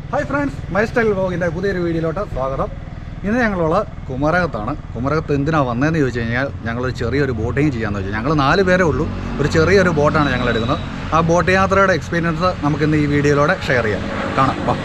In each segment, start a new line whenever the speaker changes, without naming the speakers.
Hi friends my style വ്ലോഗിൻ്റെ പുതിയൊരു വീഡിയോയിലോട്ട് സ്വാഗതം ഇന്ന് ഞങ്ങളുള്ള കുമരകത്താണ് കുമരകത്ത് എന്തിനാണ് വന്നതെന്ന് ചോദിച്ചു കഴിഞ്ഞാൽ ഞങ്ങളൊരു ചെറിയൊരു ബോട്ടിങ് ചെയ്യാമെന്ന് വെച്ചാൽ ഞങ്ങൾ നാല് പേരേ ഉള്ളൂ ഒരു ചെറിയൊരു ബോട്ടാണ് ഞങ്ങൾ എടുക്കുന്നത് ആ ബോട്ട് യാത്രയുടെ എക്സ്പീരിയൻസ് നമുക്കിന്ന് ഈ വീഡിയോയിലൂടെ ഷെയർ ചെയ്യാം കാണാം വാ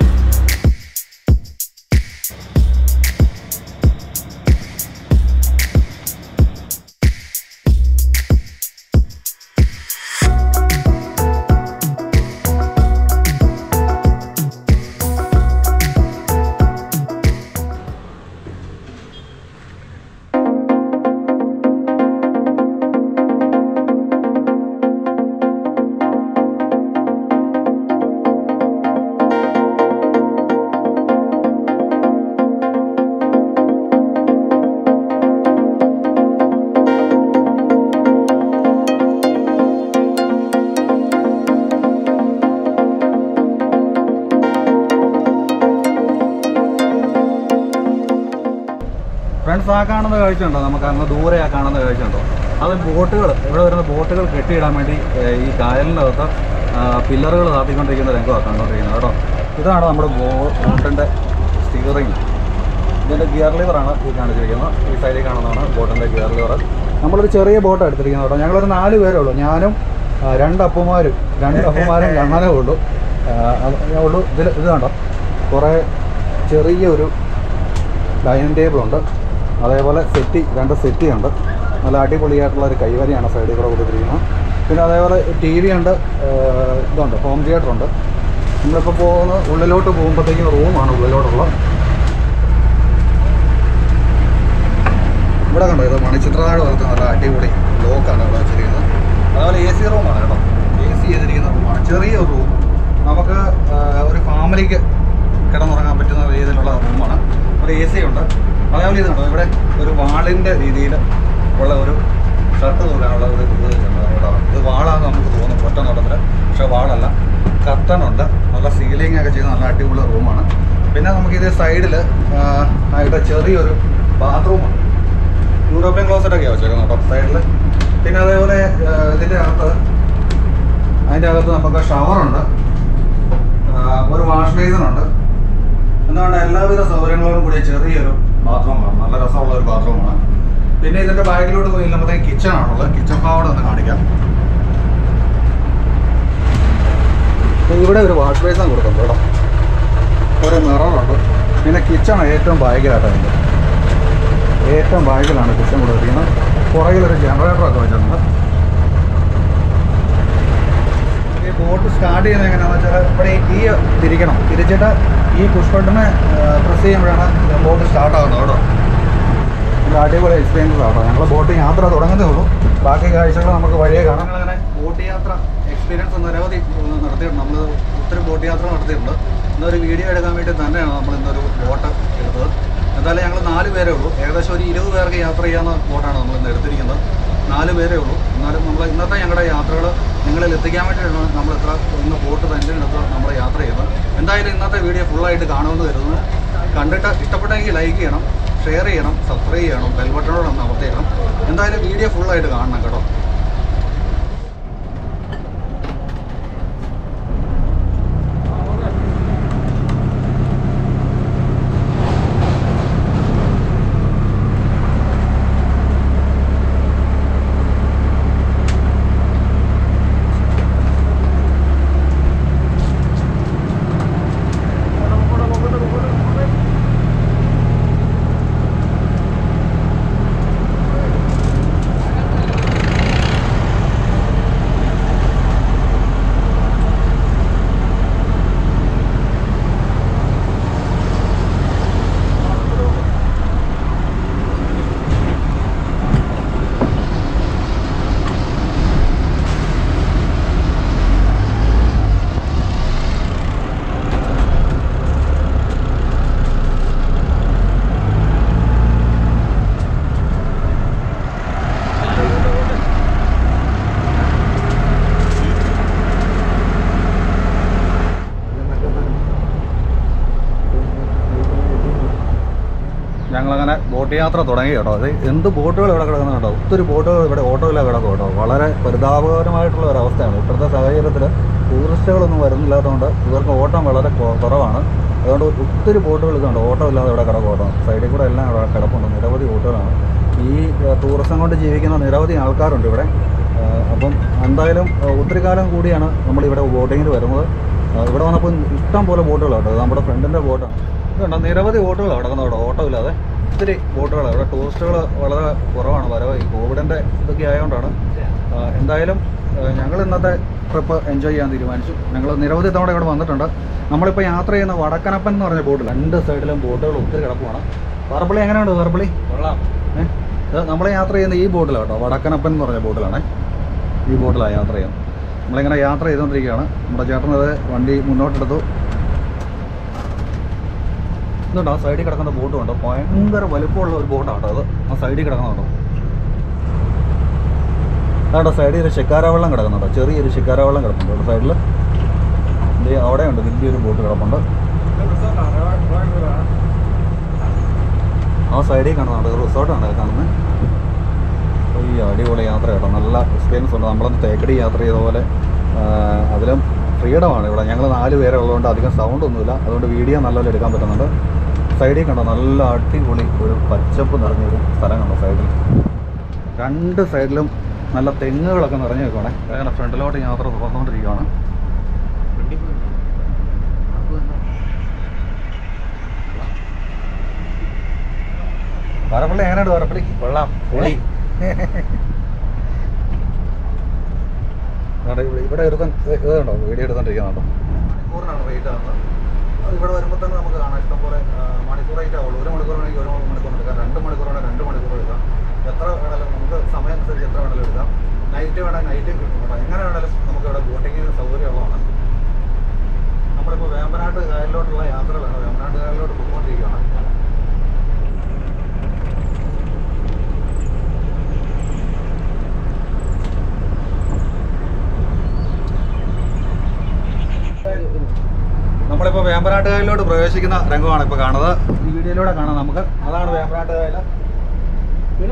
ഫ്രണ്ട്സ് ആ കാണുന്ന കാഴ്ചയുണ്ടോ നമുക്ക് അങ്ങ് ദൂരെ ആ കാണുന്ന കാഴ്ചയുണ്ടോ അത് ബോട്ടുകൾ ഇവിടെ വരുന്ന ബോട്ടുകൾ കെട്ടിയിടാൻ വേണ്ടി ഏഹ്, ഈ കായലിൻ്റെ അകത്ത് പില്ലറുകൾ താത്തിക്കൊണ്ടിരിക്കുന്ന രംഗമാണ് കണ്ടുകൊണ്ടിരിക്കുന്നത് കേട്ടോ ഇതാണ് നമ്മുടെ ബോട്ടിൻ്റെ സ്റ്റിയറിങ് ഇതിൻ്റെ ഗിയർ ലിവറാണ് ഈ കാണിച്ചിരിക്കുന്നത് ഈ സൈഡിൽ കാണുന്നതാണ് ബോട്ടിൻ്റെ ഗിയർ ലിവർ നമ്മളൊരു ചെറിയ ബോട്ടാണ് എടുത്തിരിക്കുന്നത് കേട്ടോ ഞങ്ങളൊരു നാല് പേരേ ഉള്ളൂ ഞാനും ആ, രണ്ട് അപ്പന്മാരും രണ്ട് അപ്പന്മാരും കണ്ണനേ ഉള്ളൂ ആ, അത് ഉള്ളൂ ഇതിൽ ഇത് കണ്ടോ കുറേ ചെറിയൊരു ഡൈനിങ് ടേബിൾ ഉണ്ട് അതേപോലെ സെറ്റി രണ്ട് സെറ്റി ഉണ്ട് നല്ല അടിപൊളിയായിട്ടുള്ള ഒരു കൈവരിയാണ് സൈഡിൽ കൂടെ കൊടുത്തിരിക്കുന്നത് പിന്നെ അതേപോലെ ടി വി ഉണ്ട് ഏഹ് ഇതുണ്ട് ഹോം തിയേറ്റർ ഉണ്ട് നമ്മളിപ്പോൾ പോകുന്ന ഉള്ളിലോട്ട് പോകുമ്പോഴത്തേക്കും റൂമാണ് ഉള്ളിലോട്ടുള്ളത് ഇവിടെ കണ്ടോ ഇത് മണിച്ചിത്രനാട് പോലത്തെ നല്ല അടിപൊളി ലോക്കാണ് ഇവിടെ വെച്ചിരിക്കുന്നത് അതുപോലെ എ സി റൂമാണ് കേട്ടോ എ സി ചെയ്തിരിക്കുന്ന റൂമാണ് ചെറിയ റൂം നമുക്ക് ആ, ഒരു ഫാമിലിക്ക് കിടന്നുറങ്ങാൻ പറ്റുന്ന രീതിയിലുള്ള റൂമാണ് ഒരു എ സി ഉണ്ട് അതേപോലെ ഇതുണ്ടോ ഇവിടെ ഒരു വാളിൻ്റെ രീതിയിൽ ഉള്ള ഒരു ഷർട്ട് തൂക്കാനുള്ള ഒരു ഇത് വെച്ചിട്ടുണ്ട് കേട്ടോ ഇത് വാളാന്ന് നമുക്ക് തോന്നും ഒറ്റ നോട്ടത്തിൽ പക്ഷെ വാളല്ല കർട്ടനുണ്ട് നല്ല സീലിംഗ് ഒക്കെ ചെയ്ത നല്ല അടിപൊളി റൂമാണ് പിന്നെ നമുക്കിത് സൈഡിൽ ആയിട്ട് ചെറിയൊരു ബാത്റൂമാണ് യൂറോപ്യൻ ക്ലോസറ്റ് ഒക്കെയാണ് വെച്ചേക്കുന്നത് കേട്ടോ സൈഡിൽ പിന്നെ അതേപോലെ ആ, ഇതിൻ്റെ അകത്ത് അതിൻ്റെ അകത്ത് നമുക്ക് ഷവറുണ്ട് ഒരു വാഷ് ബേസിൻ ഉണ്ട് എന്താണ് എല്ലാവിധ സൗകര്യങ്ങളോടും കൂടിയ ചെറിയൊരു ബാത്റൂമാണ് നല്ല രസമുള്ള ഒരു ബാത്റൂമാണ് പിന്നെ ഇതിൻ്റെ ബാക്കിലോട്ട് പോയി നമ്മളത്തേക്ക് കിച്ചൺ ആണുള്ളത് കിച്ചൺ ഭാഗം ഒന്ന് കാണിക്കാം ഇവിടെ ഒരു വാഷ് ബേസിൻ കൊടുക്കുന്നുണ്ട് കേട്ടോ ഒരു മിററുണ്ട് പിന്നെ കിച്ചൺ ഏറ്റവും ബാഗിലായിട്ടുണ്ട് ഏറ്റവും ബാഗിലാണ് കിച്ചൺ കൊടുത്തിരിക്കുന്നത് പുറകിലൊരു ജനറേറ്ററൊക്കെ വെച്ചിട്ടുണ്ട് ഈ ബോട്ട് സ്റ്റാർട്ട് ചെയ്യുന്നത് എങ്ങനെയാണെന്ന് വെച്ചാൽ ഇവിടെ ഈ കീ തിരിക്കണം തിരിച്ചിട്ട് ഈ പുഷ് ബട്ടണ് പ്രസ് ചെയ്യുമ്പോഴാണ് ബോട്ട് സ്റ്റാർട്ട് ആകുന്നത് കേട്ടോ ഇത് അടിപൊളി എക്സ്പീരിയൻസ് ആട്ടോ ഞങ്ങൾ ബോട്ട് യാത്ര തുടങ്ങുന്നേ ഉള്ളൂ ബാക്കി കാഴ്ചകൾ നമുക്ക് വഴിയെ കാണാം ഞങ്ങളങ്ങനെ ബോട്ട് യാത്ര എക്സ്പീരിയൻസ് നിരവധി ഏഹ്, നടത്തിയിട്ടുണ്ട് നമ്മൾ ഒത്തിരി ബോട്ട് യാത്ര നടത്തിയിട്ടുണ്ട് ഇന്നൊരു വീഡിയോ എടുക്കാൻ വേണ്ടി തന്നെയാണ് നമ്മൾ ഇന്നൊരു ബോട്ട് എടുത്തത് എന്തായാലും ഞങ്ങൾ നാല് പേരേ ഉള്ളൂ ഏകദേശം ഒരു ഇരുപത് പേർക്ക് യാത്ര ചെയ്യാവുന്ന ബോട്ടാണ് നമ്മൾ ഇന്ന് എടുത്തിരിക്കുന്നത് നാല് പേരേ ഉള്ളൂ എന്നാലും നമ്മൾ ഇന്നത്തെ ഞങ്ങളുടെ യാത്രകൾ നിങ്ങളിൽ എത്തിക്കാൻ വേണ്ടിയിട്ടാണ് നമ്മൾ ഇത്ര ഇന്ന് ബോട്ട് തന്നെ എടുത്ത് നമ്മൾ യാത്ര ചെയ്യുന്നത് എന്തായാലും ഇന്നത്തെ വീഡിയോ ഫുള്ളായിട്ട് കാണുമെന്ന് കരുതുന്നു കണ്ടിട്ട് ഇഷ്ടപ്പെട്ടെങ്കിൽ ലൈക്ക് ചെയ്യണം ഷെയർ ചെയ്യണം സബ്സ്ക്രൈബ് ചെയ്യണം ബെൽ ബട്ടണോട് ഒന്ന് അമർത്തിയണം എന്തായാലും വീഡിയോ ഫുള്ളായിട്ട് കാണണം കേട്ടോ ഞങ്ങളങ്ങനെ ബോട്ട് യാത്ര തുടങ്ങി കേട്ടോ അത് എന്ത് ബോട്ടുകൾ ഇവിടെ കിടക്കുന്നത് കേട്ടോ ഒത്തിരി ബോട്ടുകൾ ഇവിടെ ഓട്ടോയിലാണ് കിടക്കും കേട്ടോ വളരെ പരിതാപകരമായിട്ടുള്ള ഒരു അവസ്ഥയാണ് ഇപ്പോഴത്തെ സാഹചര്യത്തിൽ ടൂറിസ്റ്റുകളൊന്നും വരുന്നില്ലാത്തതുകൊണ്ട് ഇവർക്ക് ഓട്ടം വളരെ കൊ- കുറവാണ് അതുകൊണ്ട് ഒത്തിരി ബോട്ടുകൾ ഇതുണ്ട് ഓട്ടം ഇല്ലാതെ ഇവിടെ കിടക്കോട്ടം സൈഡിൽ കൂടെ എല്ലാം ഇവിടെ കിടപ്പുണ്ട് നിരവധി ബോട്ടുകളാണ് ഈ ഏഹ്, ടൂറിസം കൊണ്ട് ജീവിക്കുന്ന നിരവധി ആൾക്കാരുണ്ട് ഇവിടെ ഏഹ്, അപ്പം എന്തായാലും ഏഹ്, ഒത്തിരി കാലം കൂടിയാണ് നമ്മളിവിടെ ബോട്ടിങ്ങിന് വരുന്നത് ഏഹ്, ഇവിടെ വന്നപ്പോൾ ഇഷ്ടം പോലെ ബോട്ടുകളുണ്ട് അത് നമ്മുടെ ഫ്രണ്ടിൻ്റെ ബോട്ടാണ് ഇതുണ്ട് നിരവധി ബോട്ടുകൾ കിടക്കുന്നത് ഇവിടെ ഓട്ടം ഇല്ലാതെ ഒത്തിരി ബോട്ടുകളാണ് ഇവിടെ ടൂറിസ്റ്റുകൾ വളരെ കുറവാണ് വരവ് ഈ കോവിഡിൻ്റെ ഇതൊക്കെ ആയതുകൊണ്ടാണ് ആഹ് എന്തായാലും ആഹ് ഞങ്ങൾ ഇന്നത്തെ ട്രിപ്പ് എൻജോയ് ചെയ്യാൻ തീരുമാനിച്ചു ഞങ്ങൾ നിരവധി തവണ ഇവിടെ വന്നിട്ടുണ്ട് നമ്മളിപ്പോൾ യാത്ര ചെയ്യുന്ന വടക്കനപ്പൻ എന്ന് പറഞ്ഞ ബോട്ട് രണ്ട് സൈഡിലും ബോട്ടുകൾ ഒത്തിരി കിടക്കുവാണ് വാർപ്പളി എങ്ങനെയുണ്ട് വാർപ്പളി
കൊള്ളാം
ഏഹ് ഇത് നമ്മൾ യാത്ര ചെയ്യുന്ന ഈ ബോട്ടിലാണ് കേട്ടോ വടക്കനപ്പൻ എന്ന് പറഞ്ഞ ബോട്ടിലാണ് ഈ ബോട്ടിലാണ് യാത്ര ചെയ്യുന്നത് നമ്മളിങ്ങനെ യാത്ര ചെയ്തുകൊണ്ടിരിക്കുകയാണ് നമ്മുടെ ചേട്ടനത് വണ്ടി മുന്നോട്ടെടുത്തു ഇതുണ്ട് ആ സൈഡിൽ കിടക്കുന്ന ബോട്ടും ഉണ്ട് ഭയങ്കര വലുപ്പമുള്ള ഒരു ബോട്ടാണ് കേട്ടോ അത് ആ സൈഡിൽ കിടക്കുന്നുണ്ടോ അതാണ്ടോ സൈഡിൽ ഒരു ശിക്കാര വെള്ളം കിടക്കുന്നുണ്ടോ ചെറിയൊരു ശിക്കാര വെള്ളം കിടപ്പുണ്ട് ഒരു സൈഡിൽ ഇത് അവിടെയുണ്ട് വലിയൊരു ബോട്ട് കിടപ്പുണ്ട് ആ സൈഡിൽ കാണുന്നുണ്ട് റിസോർട്ടാണ് കാണുന്നത് ഈ അടിപൊളി യാത്ര കേട്ടോ നല്ല എക്സ്പീരിയൻസ് ഉണ്ട് നമ്മളന്ന് തേക്കടി യാത്ര ചെയ്ത പോലെ ആ, അതിലും ഫ്രീഡമാണ് ഇവിടെ ഞങ്ങൾ നാല് പേരെ ഉള്ളതുകൊണ്ട് അധികം സൗണ്ട് ഒന്നുമില്ല അതുകൊണ്ട് വീഡിയോ നല്ലപോലെ എടുക്കാൻ പറ്റുന്നുണ്ട് സൈഡിൽ കണ്ടോ നല്ല അടിപൊളി ഒരു പച്ചപ്പ് നിറഞ്ഞൊരു സ്ഥലം കണ്ടോ സൈഡിൽ രണ്ട് സൈഡിലും നല്ല തെങ്ങുകളൊക്കെ നിറഞ്ഞു നിൽക്കണേ അങ്ങനെ ഫ്രണ്ടിലോട്ട് യാത്ര തുറന്നുകൊണ്ടിരിക്കുകയാണ് വാരപ്പള്ളി എങ്ങനെയുണ്ട് വാരപ്പള്ളി
കൊള്ളാം പൊളി
അവിടെ ഇവിടെ ഇവിടെ എടുത്താൻ ഇതുണ്ടോ വീഡിയോ എടുത്തോണ്ടിരിക്കുന്നുണ്ടോ മണിക്കൂറിനാണ് റേറ്റ് ആകുന്നത് അത് ഇവിടെ വരുമ്പോൾ തന്നെ നമുക്ക് കാണാം ഇഷ്ടം പോലെ മണിക്കൂർ റേറ്റ് ആവുള്ളൂ ഒരു മണിക്കൂറാണെങ്കിൽ ഒരു മണിക്കൂർ എടുക്കാം രണ്ട് മണിക്കൂറാണെങ്കിൽ രണ്ട് മണിക്കൂർ എടുക്കാം എത്ര വേണേലും നമുക്ക് സമയം അനുസരിച്ച് എത്ര വേണേലും എടുക്കാം നൈറ്റ് വേണേൽ നൈറ്റ് കിട്ടും കേട്ടോ എങ്ങനെ വേണേലും നമുക്ക് ഇവിടെ ബോട്ടിങ്ങിന് സൗകര്യമുള്ളതാണ് നമ്മളിപ്പോൾ വേമ്പനാട്ട് കായലിലോട്ടുള്ള യാത്രകളാണ് വേമ്പനാട്ട് കായലിലോട്ട് പോയിക്കൊണ്ടിരിക്കുകയാണ് നമ്മളിപ്പോൾ വേമ്പനാട്ട് കായലിലോട്ട് പ്രവേശിക്കുന്ന രംഗമാണ് ഇപ്പോൾ കാണുന്നത് ഈ വീഡിയോയിലൂടെ കാണാം നമുക്ക് അതാണ് വേമ്പനാട്ട് കായൽ
പിന്നെ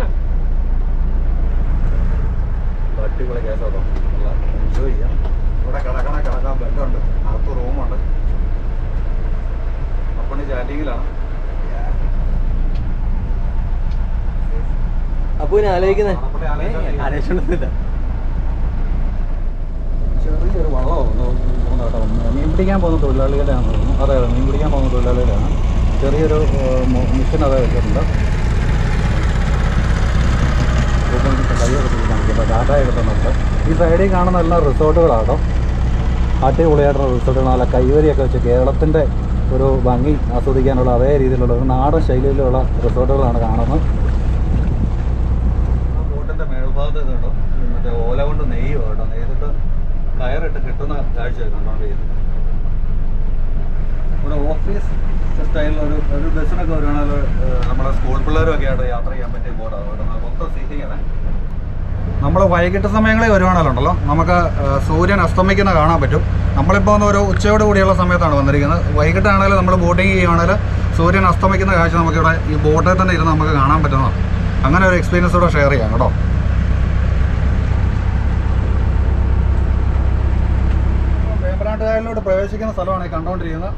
അടിപൊളി കേസോട്ടോ എൻജോയ് ചെയ്യാം ഇവിടെ കിടക്കണ കിടക്കാൻ ബെഡുണ്ട് അകത്ത് റൂമുണ്ട് അപ്പണി ചാറ്റിങ്ങിലാണ്
അപ്പൊ ഇനി ആലോചിക്കുന്നേ
അപ്പണി ആലോചിച്ചോണ്ടിരിക്കുകയാണ്.
ആലോചിച്ചോണ്ടില്ല
ചെറിയൊരു വള്ളമാണ് പോകുന്നത് കേട്ടോ മീൻ പിടിക്കാൻ പോകുന്ന തൊഴിലാളികളുടെയാണ് തോന്നുന്നു അതെ അതെ മീൻ പിടിക്കാൻ പോകുന്ന തൊഴിലാളികളുടെയാണ് ചെറിയൊരു മിഷൻ അത് വെച്ചിട്ടുണ്ട് ഡാറ്റ എടുക്കുന്നുണ്ട് ഈ സൈഡിൽ കാണുന്ന എല്ലാം റിസോർട്ടുകളാണ് കേട്ടോ അടിപൊളിയായിട്ടുള്ള റിസോർട്ടുകൾ നല്ല കൈവരിയൊക്കെ വെച്ച് കേരളത്തിൻ്റെ ഒരു ഭംഗി ആസ്വദിക്കാനുള്ള അതേ രീതിയിലുള്ള ഒരു നാടൻ ശൈലിയിലുള്ള റിസോർട്ടുകളാണ് കാണുന്നത് ബോട്ടിൻ്റെ മേൽഭാഗത്ത് ഇതുണ്ടോ മറ്റേ ഓല കൊണ്ട് നെയ്യോ കേട്ടോ നെയ്തിട്ട് കയറിട്ട് കിട്ടുന്ന കാഴ്ച കണ്ടോണ്ടിരിക്കുന്നത് ഇവിടെ ഓഫീസ് സ്റ്റൈലിൽ ഒരു ഒരു ബസ്സിനൊക്കെ വരുവാണെങ്കിൽ നമ്മുടെ സ്കൂൾ പിള്ളേരൊക്കെ ആയിട്ട് യാത്ര ചെയ്യാൻ പറ്റിയ ബോർഡാണ് വരുന്നത് മൊത്തം സീറ്റിംഗ് ആണ് നമ്മൾ വൈകിട്ട് സമയങ്ങളിൽ വരുവാണെങ്കിലുണ്ടല്ലോ നമുക്ക് ഏഹ്, സൂര്യൻ അസ്തമിക്കുന്ന കാണാൻ പറ്റും നമ്മളിപ്പോൾ ഒന്ന് ഒരു ഉച്ചയോട് കൂടിയുള്ള സമയത്താണ് വന്നിരിക്കുന്നത് വൈകിട്ടാണെങ്കിലും നമ്മൾ ബോട്ടിങ് ചെയ്യുവാണെങ്കിൽ സൂര്യൻ അസ്തമിക്കുന്ന കാഴ്ച നമുക്കിവിടെ ഈ ബോട്ടിൽ തന്നെ ഇരുന്ന് നമുക്ക് കാണാൻ പറ്റുന്നതാണ് അങ്ങനെ ഒരു എക്സ്പീരിയൻസ് കൂടെ ഷെയർ ചെയ്യാം കേട്ടോ വേമ്പനാട്ട് കായലിലോട്ട് പ്രവേശിക്കുന്ന സ്ഥലമാണ് ഈ കണ്ടുകൊണ്ടിരിക്കുന്നത്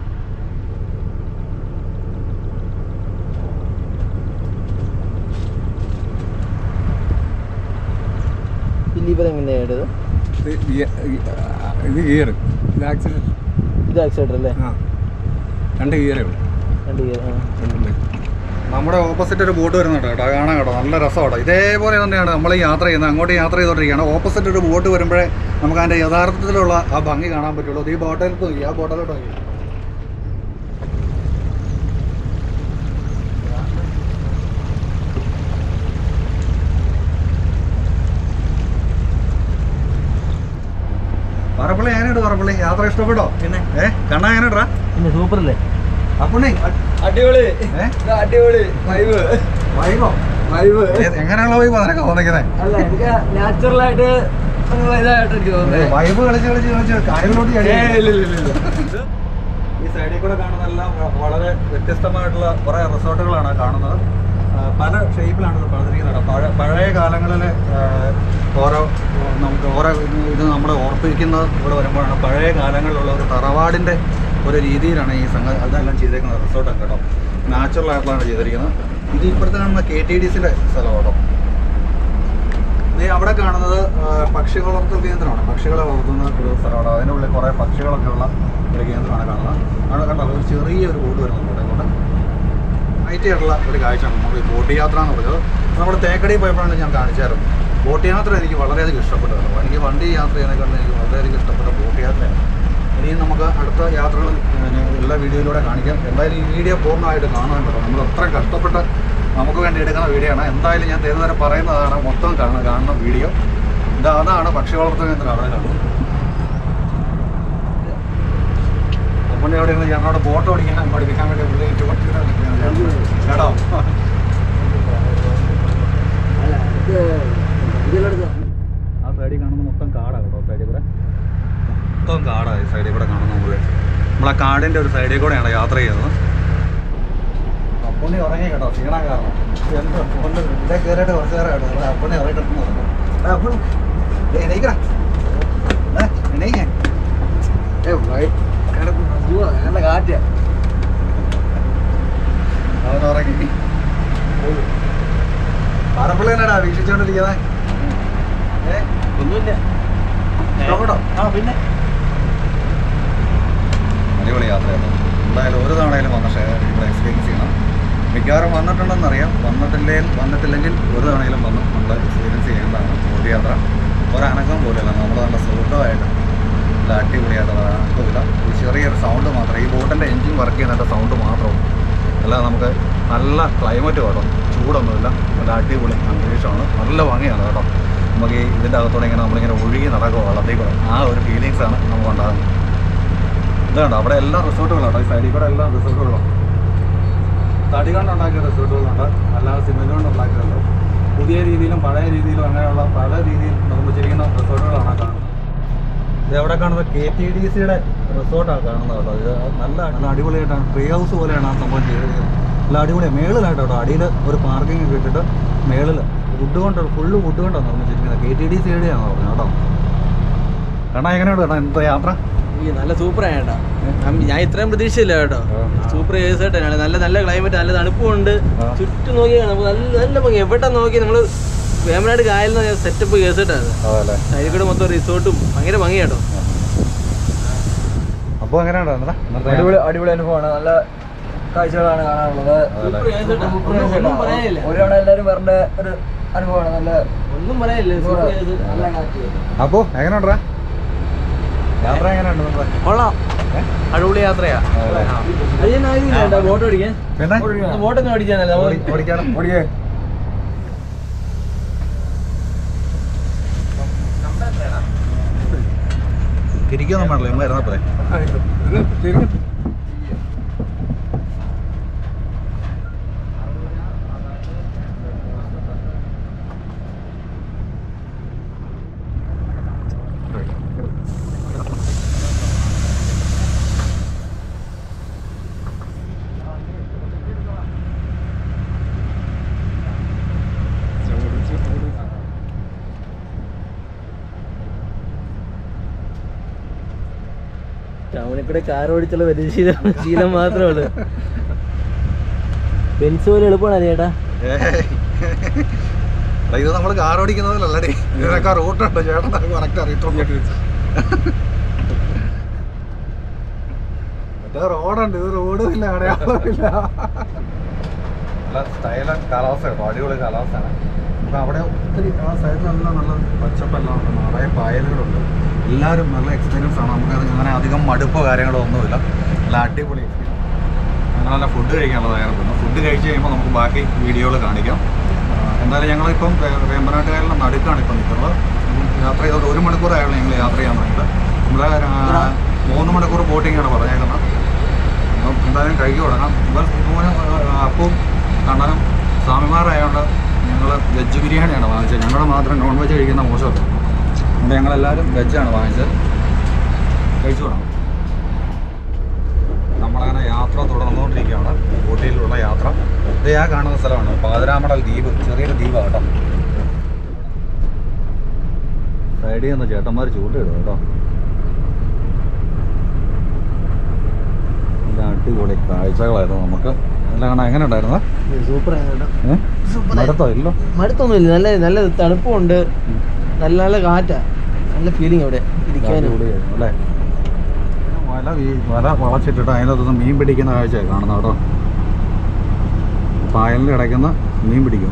ലിവർ എങ്ങനെയാണ്
ഇത് ഗിയ- ഇത് ഗിയർ ഇത് ആക്സിഡൻറ്റ്
ഇത് ആക്സിഡന്റ് അല്ലേ
ആ രണ്ട് ഗിയറേ ഉള്ളൂ
രണ്ട് gear, ആ.
രണ്ടുണ്ട്
നമ്മുടെ ഓപ്പോസിറ്റ് ഒരു ബോട്ട് വരുന്നുണ്ട് കേട്ടോ അത് കാണാൻ കേട്ടോ നല്ല രസമാണ് ഇതേപോലെ തന്നെയാണ് നമ്മൾ ഈ യാത്ര ചെയ്യുന്നത് അങ്ങോട്ട് യാത്ര ചെയ്തുകൊണ്ടിരിക്കുകയാണ് ഓപ്പോസിറ്റ് ഒരു ബോട്ട് വരുമ്പോഴേ നമുക്ക് അതിൻ്റെ യഥാർത്ഥത്തിലുള്ള ആ ഭംഗി കാണാൻ പറ്റുള്ളൂ അത് ഈ ബോട്ടിലോട്ട് നോക്കി ആ ബോട്ടിലോട്ട് നോക്കി പറപ്പള്ളി എങ്ങനെയുണ്ട് പറപ്പള്ളി യാത്ര ഇഷ്ടപ്പെട്ടോ
പിന്നെ
ഏ കണ്ണാ എങ്ങനെയുണ്ടാ
പിന്നെ സൂപ്പർ അല്ലേ
അപ്പുണ്ണി
അടിപൊളി
ഏ
അടിപൊളി വൈബ്
വൈബോ
വൈബ്
ഏത് എങ്ങനെയുള്ള വൈബ് നിനക്ക് തോന്നിക്കുന്നത്
അല്ല എനിക്ക് നാച്ചുറൽ ആയിട്ട് ഒരു ഇതായിട്ട് എനിക്ക് തോന്നുന്നത്
വൈബ് കളിച്ച് കളിച്ച് കളിച്ച് കായലിലോട്ട് ചാടി.
ഏയ് ഇല്ല, ഇല്ല, ഇല്ല, ഇല്ല.
ഈ സൈഡിൽ കൂടെ കാണുന്നതെല്ലാം വ- വളരെ വ്യത്യസ്തമായിട്ടുള്ള കുറേ റിസോർട്ടുകളാണ് കാണുന്നത് ആ, പല ഷേപ്പിലാണ് ഇത് പണിതിരിക്കുന്നത് കേട്ടോ. പഴ പഴയ കാലങ്ങളിൽ ഓരോ നമുക്ക് ഓരോ ഇത് ഇത് നമ്മളെ ഓർപ്പിക്കുന്നത് ഇവിടെ വരുമ്പോഴാണ് പഴയ കാലങ്ങളിലുള്ള ഒരു തറവാടിൻ്റെ ഒരു രീതിയിലാണ് ഈ സംഘ അതെല്ലാം ചെയ്തേക്കുന്നത് റിസോർട്ടൊക്കെ കേട്ടോ നാച്ചുറൽ ആയിട്ടുള്ളതാണ് ചെയ്തിരിക്കുന്നത് ഇത് ഇപ്പോഴത്തെ കാണുന്ന കെ ടി ഡി സിയുടെ സ്ഥലം കേട്ടോ ഇത് അവിടെ കാണുന്നത് ആ, പക്ഷി വളർത്തൽ കേന്ദ്രമാണ് പക്ഷികളെ വളർത്തുന്ന ഒരു സ്ഥലമാണ് അതിൻ്റെ ഉള്ളിൽ കുറേ പക്ഷികളൊക്കെ ഉള്ള ഒരു കേന്ദ്രമാണ് കാണുന്നത് അവിടെ കണ്ടോ ഒരു ചെറിയൊരു ബോട്ട് വരുന്നുണ്ട് ഇവിടെ ഇങ്ങോട്ട് ഹൈറ്റ് ആയിട്ടുള്ള ഒരു കാഴ്ചയാണ് നമ്മൾ ഈ ബോട്ട് യാത്ര എന്ന് പറഞ്ഞത് നമ്മൾ തേക്കടി പോയപ്പോഴാണ് ഞാൻ കാണിച്ചായിരുന്നു ബോട്ട് യാത്ര എനിക്ക് വളരെയധികം ഇഷ്ടപ്പെട്ടത് കേട്ടോ. എനിക്ക് വണ്ടി യാത്ര ചെയ്യുന്നതിനെക്കാളും എനിക്ക് വളരെയധികം ഇഷ്ടപ്പെട്ട ബോട്ട് യാത്രയാണ് ഇനിയും നമുക്ക് അടുത്ത യാത്രകൾ ഞാൻ എല്ലാ വീഡിയോയിലൂടെ കാണിക്കാം എന്തായാലും ഈ വീഡിയോ പൂർണ്ണമായിട്ട് കാണാൻ കേട്ടോ നമ്മൾ അത്ര കഷ്ടപ്പെട്ട് നമുക്ക് വേണ്ടി എടുക്കുന്ന വീഡിയോ ആണ് എന്തായാലും ഞാൻ തരുന്നവരെ പറയുന്നതാണ് മൊത്തം കാണുന്ന കാണുന്ന വീഡിയോ ഇത് അതാണ് പക്ഷി വളർത്തൽ കേന്ദ്രം അവിടെ കാണുന്നത് അപ്പൻ്റെ അവിടെ ഇരുന്ന് ഞങ്ങളോട് ബോട്ട് ഓടിക്കാൻ പഠിപ്പിക്കാൻ വേണ്ടി പുള്ളി എനിക്ക് പഠിപ്പിക്കാൻ കേട്ടോ
അല്ല ഇത് ഇതിലെടുത്ത്
ആ സൈഡിൽ കാണുന്ന മൊത്തം കാടാണ് കേട്ടോ സൈഡിൽ കൂടെ മൊത്തം കാടാണ് ഈ സൈഡിൽ കൂടെ കാണുന്ന മുഴുവൻ നമ്മളെ കാടിൻ്റെ ഒരു സൈഡിൽ കൂടെയാണ് യാത്ര ചെയ്യുന്നത് അപ്പുണ്ണി ഉറങ്ങി കേട്ടോ ക്ഷീണം കാരണം എന്താ കൊണ്ട് ഇവിടെ കയറിയിട്ട് കുറച്ച് നേരം കേട്ടോ ഇവിടെ അപ്പുണ്ണി ഉറങ്ങി കിടക്കുന്നു അപ്പുണ്ണി എണീക്കടാ ഏ, എണീക്കേ
ഏ വൈ കിടക്കുന്നു പോവാ നല്ല കാറ്റാ
അവൻ ഉറങ്ങി പാറപ്പള്ളിനാടാ വീക്ഷിച്ചോണ്ടിരിക്കുന്നത് ഏ
ഒന്നുമില്ല
ഇഷ്ടപ്പെട്ടോ
ആ പിന്നെ
അടിപൊളി യാത്രയാണ് എന്തായാലും ഒരു തവണയിലും വന്ന ഷെയർ ഇവിടെ എക്സ്പീരിയൻസ് ചെയ്യണം മിക്കവാറും വന്നിട്ടുണ്ടെന്നറിയാം വന്നിട്ടില്ലേ വന്നിട്ടില്ലെങ്കിൽ ഒരു തവണയിലും വന്ന് നമ്മൾ എക്സ്പീരിയൻസ് ചെയ്യേണ്ടതാണ് ബോട്ട് യാത്ര ഒരനക്കം പോലെയല്ല നമ്മൾ നല്ല സുഖമായിട്ട് നല്ല അടിപൊളിയായിട്ട് അനക്കമില്ല ഒരു ചെറിയൊരു സൗണ്ട് മാത്രം ഈ ബോട്ടിൻ്റെ എൻജിൻ വർക്ക് ചെയ്യുന്നതിൻ്റെ സൗണ്ട് മാത്രമേ അല്ലാതെ നമുക്ക് നല്ല ക്ലൈമറ്റ് കേട്ടോ ചൂടൊന്നുമില്ല നല്ല അടിപൊളി അന്തരീക്ഷമാണ് നല്ല ഭംഗിയാണ് കേട്ടോ നമുക്ക് ഈ ഇതിൻ്റെ അകത്തോടെ ഇങ്ങനെ നമ്മളിങ്ങനെ ഒഴുകി നടക്കുക വെള്ളത്തിൽ കൂടെ ആ ഒരു ഫീലിങ്സാണ് നമുക്ക് ഉണ്ടാകുന്നത് ഇതുണ്ട് അവിടെ എല്ലാ റിസോർട്ടുകളുണ്ട് ഈ സൈഡിൽ കൂടെ എല്ലാ റിസോർട്ടുകളും തടി കൊണ്ടുണ്ടാക്കിയ റിസോർട്ടുകളുണ്ട് അല്ലാതെ സിമെൻറ്റ് കൊണ്ട് ഉണ്ടാക്കിയതുണ്ട് പുതിയ രീതിയിലും പഴയ രീതിയിലും അങ്ങനെയുള്ള പല രീതിയിൽ നിർമ്മിച്ചിരിക്കുന്ന റിസോർട്ടുകളാണ് ആ കാണുന്നത് ഇത് എവിടെ കാണുന്നത് കെ ടി ഡി സിയുടെ റിസോർട്ടാണ് കാണുന്നത് കേട്ടോ ഇത് നല്ല നല്ല അടിപൊളിയായിട്ടാണ് ട്രീ ഹൗസ് പോലെയാണ് ആ സംഭവം ചെയ്തിരിക്കുന്നത് നല്ല അടിപൊളിയാണ് മേളിലായിട്ട് കേട്ടോ അടിയിൽ ഒരു പാർക്കിംഗ് ഒക്കെ ഇട്ടിട്ട് മേളിൽ വുഡ് കൊണ്ട് ഫുള്ള് വുഡ് കൊണ്ടാണ് നിർമ്മിച്ചിരിക്കുന്നത് കെ ടി ഡി സിയുടെയാണ് പറഞ്ഞത് കേട്ടോ കാരണം എങ്ങനെയുണ്ട് കേട്ടോ ഇന്നത്തെ യാത്ര
ഈ നല്ല സൂപ്പർ ആയിട്ടാ ഞാൻ ഇത്രയും പ്രതീക്ഷയില്ല കേട്ടോ സൂപ്പർ കേസായിട്ടാണ് നല്ല നല്ല ക്ലൈമറ്റ് നല്ല തണുപ്പുണ്ട്
ആ.
ചുറ്റും നോക്കിയാൽ നമുക്ക് നല്ല നല്ല ഭംഗി എവിടെ നോക്കി നമ്മൾ വേമനാട് കായലിൽ സെറ്റപ്പ് കേസായിട്ടാണ്
അതല്ലേ
അതിൽ കൂടെ മൊത്തം റിസോർട്ടും ഭയങ്കര ഭംഗി കേട്ടോ
അപ്പോൾ എങ്ങനെയുണ്ട് ഇന്നത്തെ ഇന്നത്തെ
അടിപൊളി അടിപൊളി അനുഭവമാണ് നല്ല കാഴ്ചകളാണ് കാണാനുള്ളത്
അതല്ലേ?
സൂപ്പർ കേസായിട്ടാ. ഒന്നും- ഒന്നും പറയാനില്ല
ഒരു തവണ എല്ലാവരും വരേണ്ട ഒരു അനുഭവമാണ് നല്ല
ഒന്നും പറയാനില്ല സൂപ്പർ കേസ്
നല്ല കാറ്റ്
അപ്പോ എങ്ങനെയുണ്ടാ യാത്ര എങ്ങനെയുണ്ട് ഇന്നത്തെ?
കൊള്ളാം അടിപൊളി യാത്രയാ
അതല്ലേ?
അത് ഞാൻ ആഗ്രഹിക്കുന്നുണ്ട് ബോട്ട് ഓടിക്കാൻ
പിന്നെ
ബോട്ടൊന്നും ഓടിക്കാനല്ല
ഓടി- ഓടിക്കാനോ
ഓടിക്കേ
തിരിക്കൊന്നും പാടില്ല ഇമ്മ ഇരുന്നപ്പോഴേ
ടൗണിൽ കൂടെ കാർ ഓടിച്ചുള്ള പരിശീലം ശീലം മാത്രമേ ഉള്ളൂ ബെൻസ് പോലെ എളുപ്പമാണ് ചേട്ടാ
ഏയ്. എടാ, ഇത് നമ്മൾ കാർ ഓടിക്കുന്നതിലല്ലടേ ഇതിനൊക്കെ റൂട്ടുണ്ട് ചേട്ടൻ കറക്റ്റ് അറിയത്തുള്ളൂ മറ്റേ റോഡുണ്ട് ഇത് റോഡും ഇല്ല അടയാളമില്ല നല്ല സ്റ്റൈലൻ കാലാവസ്ഥ കേട്ടോ അടിപൊളി കാലാവസ്ഥയാണ് അപ്പം അവിടെ ഒത്തിരി ആ സൈഡിലെല്ലാം നല്ല പച്ചപ്പെല്ലാം ഉണ്ട് നിറയെ പായലുകളുണ്ട് എല്ലാവരും നല്ല എക്സ്പീരിയൻസ് ആണ് നമുക്ക് അങ്ങനെ അധികം മടുപ്പോ കാര്യങ്ങളോ ഒന്നുമില്ല നല്ല അടിപൊളി എക്സ്പീരിയൻസ് അങ്ങനെ നല്ല ഫുഡ് കഴിക്കാനുള്ള തയ്യാറെടുക്കുന്നു ഫുഡ് കഴിച്ച് കഴിയുമ്പോൾ നമുക്ക് ബാക്കി വീഡിയോകൾ കാണിക്കാം ആ, എന്തായാലും ഞങ്ങളിപ്പം വേ- വേമ്പനാട്ടുകാരിലെ നടുക്കാണ് ഇപ്പം നിൽക്കുന്നത് ഉം, യാത്ര ചെയ്തോണ്ട് ഒരു മണിക്കൂറായുള്ള ഞങ്ങൾ യാത്ര ചെയ്യാൻ തുടങ്ങിയത് നമ്മുടെ ആ, മൂന്ന് മണിക്കൂർ ബോട്ടിങ്ങാണ് പറഞ്ഞേക്കുന്നത് അപ്പം എന്തായാലും കഴിക്കു തുടങ്ങാം ഇവർ ഇതുപോലെ അപ്പവും കണ്ണനും സ്വാമിമാരായതുകൊണ്ട് ഞങ്ങൾ വെജ് ബിരിയാണിയാണ് വാങ്ങിച്ചത് ഞങ്ങൾ മാത്രം നോൺ വെജ് കഴിക്കുന്ന മോശമല്ല അതുകൊണ്ട് ഞങ്ങളെല്ലാവരും വെജാണ് വാങ്ങിച്ചത് കഴിച്ചു തുടങ്ങാം നമ്മളങ്ങനെ യാത്ര തുടർന്നുകൊണ്ടിരിക്കുകയാണ് ഊട്ടിയിലുള്ള യാത്ര ഇത് ഞാൻ കാണുന്ന സ്ഥലമാണ് പാതിരാമടൽ ദ്വീപ് ചെറിയൊരു ദ്വീപാണ് കേട്ടോ സൈഡിൽ നിന്ന് ചേട്ടന്മാർ ചൂണ്ടിടും കേട്ടോ നല്ല അടിപൊളി കാഴ്ചകളായിരുന്നു നമുക്ക് എല്ലാം കാണാൻ എങ്ങനെ ഉണ്ടായിരുന്നു
സൂപ്പർ ആയിട്ടോ
ഏഹ് മടുത്തോ ഇല്ലോ
മടുത്തൊന്നുമില്ല നല്ല നല്ല തണുപ്പുണ്ട് നല്ല നല്ല കാറ്റാ നല്ല ഫീലിംഗ് അവിടെ ഇരിക്കാനും
അടിപൊളിയായിരുന്നു അല്ലേ വല വീ- വല വളച്ചിട്ടിട്ട് അതിനകത്തുനിന്ന് മീൻ പിടിക്കുന്ന കാഴ്ചയാണ് കാണുന്നത് കേട്ടോ പായലിൽ കിടക്കുന്ന മീൻ പിടിക്കും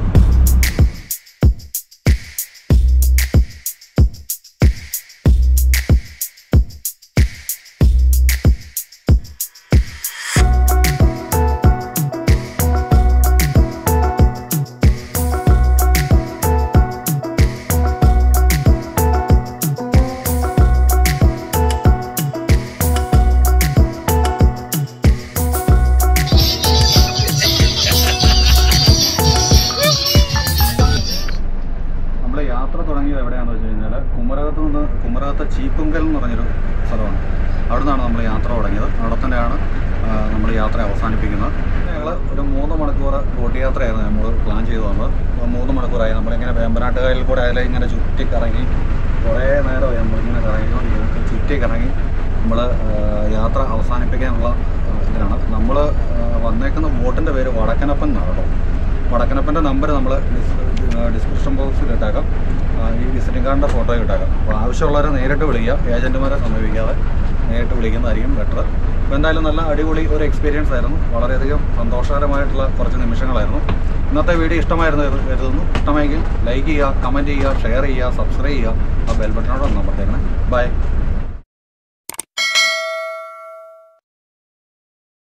നമ്മൾ യാത്ര തുടങ്ങിയത് എവിടെയാണെന്ന് വെച്ച് കഴിഞ്ഞാൽ കുമരകത്ത് നിന്ന് കുമരകത്തെ ചീപ്പുങ്കൽ എന്ന് പറഞ്ഞൊരു സ്ഥലമാണ് അവിടെ നിന്നാണ് നമ്മൾ യാത്ര തുടങ്ങിയത് അവിടെ തന്നെയാണ് നമ്മൾ യാത്ര അവസാനിപ്പിക്കുന്നത് ഞങ്ങൾ ഒരു മൂന്ന് മണിക്കൂർ ബോട്ട് യാത്രയായിരുന്നു നമ്മൾ പ്ലാൻ ചെയ്തു വന്നത് അപ്പോൾ മൂന്ന് മണിക്കൂറായി നമ്മളിങ്ങനെ വേമ്പനാട്ടുകായലിൽ കൂടെ അതിലെ ഇങ്ങനെ ചുറ്റി കറങ്ങി കുറേ നേരമായി നമ്മളിങ്ങനെ കറങ്ങിക്കൊണ്ടിരിക്കുന്നത് ചുറ്റി കറങ്ങി നമ്മൾ യാത്ര അവസാനിപ്പിക്കാനുള്ള ആ, ഇതിലാണ് നമ്മൾ വന്നേക്കുന്ന ബോട്ടിൻ്റെ പേര് വടക്കനപ്പൻ എന്നാണ് കേട്ടോ വടക്കനപ്പൻ്റെ നമ്പർ നമ്മൾ ഡിസ്ക്രിപ്ഷൻ ബോക്സിൽ ഇട്ടേക്കാം ആ, ഈ വിസിറ്റിംഗ് കാർഡിൻ്റെ ഫോട്ടോ ഇട്ടേക്കാം അപ്പോൾ ആവശ്യമുള്ളവരെ നേരിട്ട് വിളിക്കുക ഏജൻറ്റുമാരെ സമീപിക്കാതെ നേരിട്ട് വിളിക്കുന്നതായിരിക്കും ബെറ്റർ അപ്പോൾ എന്തായാലും നല്ല അടിപൊളി ഒരു എക്സ്പീരിയൻസ് ആയിരുന്നു വളരെയധികം സന്തോഷകരമായിട്ടുള്ള കുറച്ച് നിമിഷങ്ങളായിരുന്നു ഇന്നത്തെ വീഡിയോ ഇഷ്ടമായിരുന്നു എന്ന് കരുതുന്നു ഇഷ്ടമെങ്കിൽ ലൈക്ക് ചെയ്യുക കമൻറ്റ് ചെയ്യുക ഷെയർ ചെയ്യുക സബ്സ്ക്രൈബ് ചെയ്യുക ആ ബെൽ ബട്ടനോട് ഒന്ന് അമർത്തേക്കണേ ബൈ